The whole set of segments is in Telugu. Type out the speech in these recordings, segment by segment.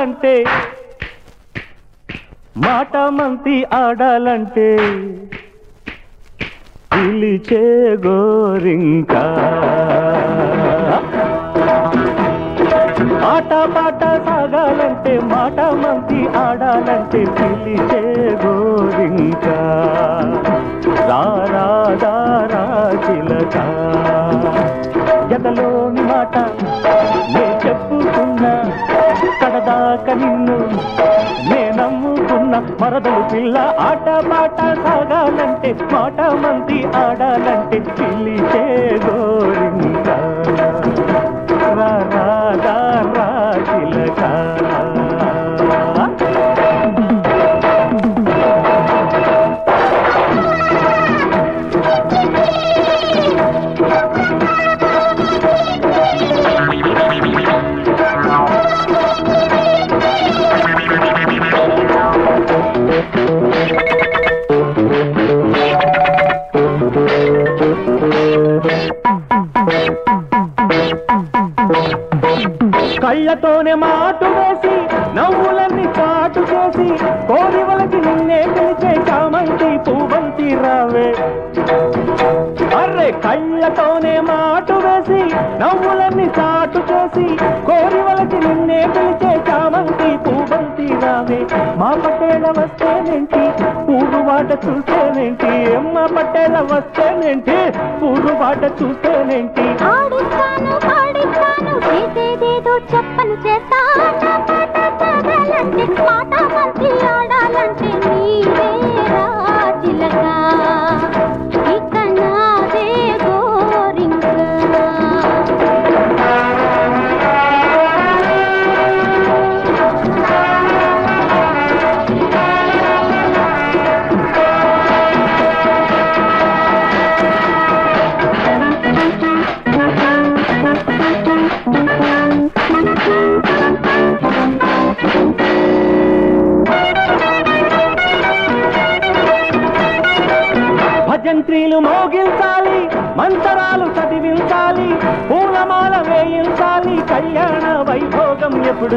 సాగాలంటే మాట మంతి ఆడాలంటే పిలిచే గోరింకా ఆట పాట సాగాలంటే మాట మంచి ఆడాలంటే పిలిచే గోరింకా రారా దారా చిలక ఎదలోని మాట నే చెప్పుకున్నా కడదాక నిన్ను నే నమ్ముకున్న మరదలు పిల్ల ఆట పాట సాగాలంటే మాట మంది ఆడాలంటే పిలిచే గోరింకా రా రా రా రా చిలక కళ్ళతోనే మాటు వేసి నవ్వులన్నీ చాటు చేసి కోరివలకి నిన్నే పిలిచే చామంతి పూవంతి రావే అర్రే కళ్ళతోనే మాటు వేసి నవ్వులన్నీ చాటు చేసి కోరివలకి నిన్నే పిలిచే చామంతి పూవంతి రావే మా పట్టేల వస్తేనేంటి పూడు వాట చూస్తేనేంటి మా పట్టేల వస్తేనేంటి పూడు వాట చూస్తేనేంటి ఆడిస్తాను పాడిస్తాను చేసేదేదో చెప్పను చేస్తా ఆట పాట సాగాలంటే మాట మంచి ఆడాలంటే నీవే రా చిలక ఇక నాదే గోరింక భజంత్రీలు మోగించాలి మంతరాలు చదివించాలి పూలమాల వేయించాలి కళ్యాణ వైభోగం ఎప్పుడు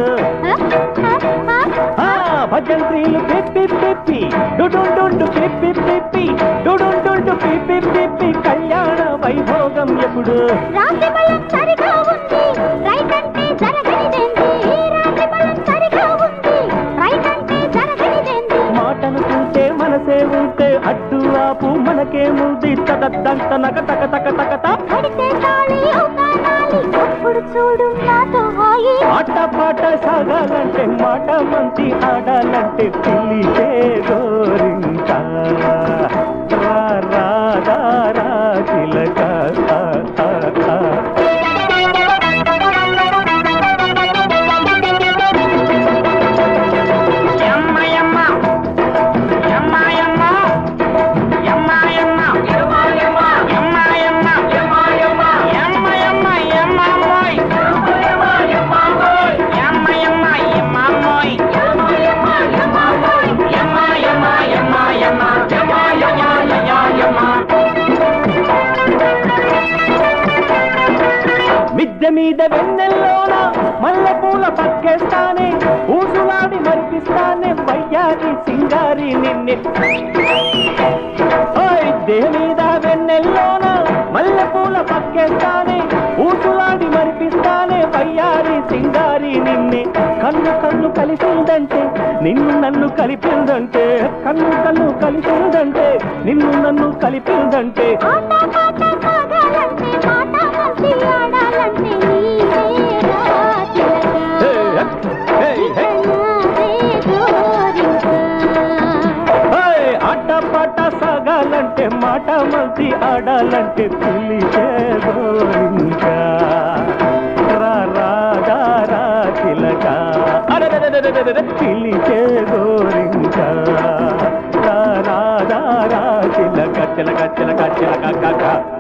ఆ భజంత్రీలు పిప్పి పిప్పి డుడుండు పిప్పి పిప్పి డుడుండు పిప్పి పిప్పి కళ్యాణ వైభోగం ఎప్పుడు రాశి బలం సరిగా ఉంది రైట్ అంటే జరగనిదేంది రాశి బలం సరిగా ఉంది రైట్ అంటే జరగనిదేంది మాటను చూస్తే మనసే ఉంటే అడ్డు ఆపు మనకేముంది తగద్దంత నగ తక తక తకత కడితే తాళి అవుతానాలి అప్పుడు చూడు నాతో హాయి ఆట పాట సాగాలంటే మాట మంచి ఆడాలంటే పిల్లిచే గోరింకా రా రా రా రా చిలక ఆ, ఆ, ఆ. మిద్దె మీద వెన్నెల్లోన మల్లె పూల పక్కేస్తానే ఊసులాడి మరిపిస్తానే వయ్యారి సింగారి నిన్నే ఓయ్ దేహ మీద వెన్నెల్లోన మల్లె పూల పక్కేస్తానే ఊసులాడి మరిపిస్తానే వయ్యారి సింగారి నిన్నే కన్ను కన్ను కలిసిందంటే నిన్ను నన్ను కలిపిందంటే కన్ను కన్ను కలిసిందంటే నిన్ను నన్ను కలిపిందంటే ఆట పాట సాగాలంటే మాట మంచి ఆడాలంటే నీవే రా చిలక హే, హే, హే. నాదే గోరింక ఏయ్, ఆట పాట సాగాలంటే మాట మంచి ఆడాలంటే పిలిచే గోరింకా రా రా రా రా చిలక అరెరెరెరెరెరెరె, పిలిచే గోరింకా రా రా రా రా చిలక చిలక చిలక చిలక కాక